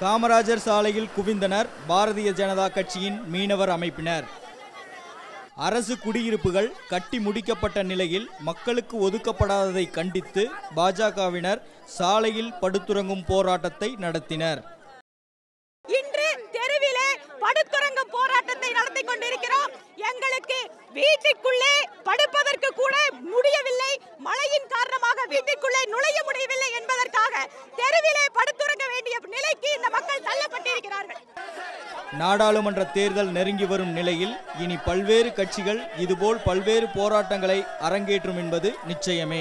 காமராஜர் சாலையில் குவிந்தனர் பாரதிய ஜனதா கட்சியின் மீனவர் அமைப்பினர் அரசு குடியிருப்புகள் கட்டி முடிக்கப்பட்ட நிலையில் மக்களுக்கு ஒதுக்கப்படாததை கண்டித்து பாஜகவினர் சாலையில் படுத்துறங்கும் போராட்டத்தை நடத்தினர் இன்று தெருவிலே படுத்துறங்கும் போராட்டத்தை நடத்தி கொண்டிருக்கிறோம் எங்களுக்கு வீட்டுக்குள்ளே படுப்பதற்கு கூட முடியவில்லை மழையின் காரணமாக வீட்டுக்குள்ளே நுழைய முடியவில்லை என்பதற்காக தெருவிலே படுத்துறங்க வேண்டிய நிலைக்கு இந்த மக்கள் தள்ளப்பட்டிருக்கிறார்கள் நாடாளுமன்ற தேர்தல் நெருங்கி வரும் நிலையில் இனி பல்வேறு கட்சிகள் இதுபோல் பல்வேறு போராட்டங்களை அரங்கேற்றும் என்பது நிச்சயமே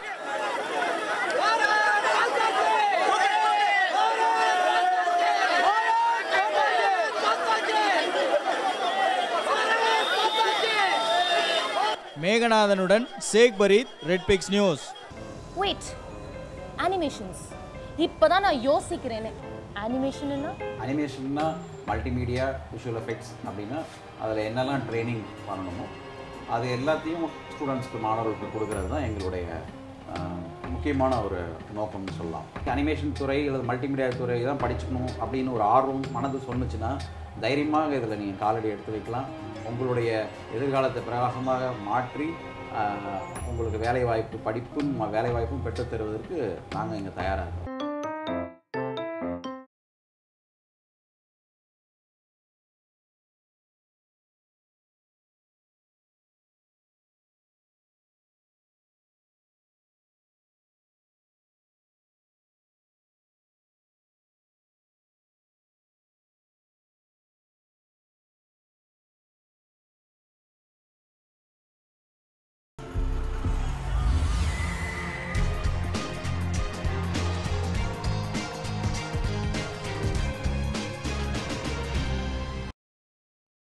மேகநாதனுடன் Sheikh Fareed Redpix news wait animations இப்போதான் நான் யோசிக்கிறேனே அனிமேஷன்னா அனிமேஷன்னா மல்டிமீடியா விஷுவல் எஃபெக்ட்ஸ் அப்படின்னா அதில் என்னெல்லாம் ட்ரைனிங் பண்ணணுமோ அது எல்லாத்தையும் ஸ்டூடெண்ட்ஸ்க்கு மாணவர்களுக்கு கொடுக்கறது தான் எங்களுடைய ஆஹ், முக்கியமான ஒரு நோக்கம்னு சொல்லலாம் அனிமேஷன் துறை அல்லது மல்டிமீடியா துறை தான் படிச்சுக்கணும் அப்படின்னு ஒரு ஆர்வம் மனது சொன்னுச்சுன்னா தைரியமாக இதில் நீங்கள் காலடி எடுத்து வைக்கலாம் உங்களுடைய எதிர்காலத்தை பிரகாசமாக மாற்றி ஆஹ், உங்களுக்கு வேலைவாய்ப்பு படிப்பும் வேலைவாய்ப்பும் பெற்றுத் தருவதற்கு நாங்கள் இங்கே தயாராக இருக்கோம்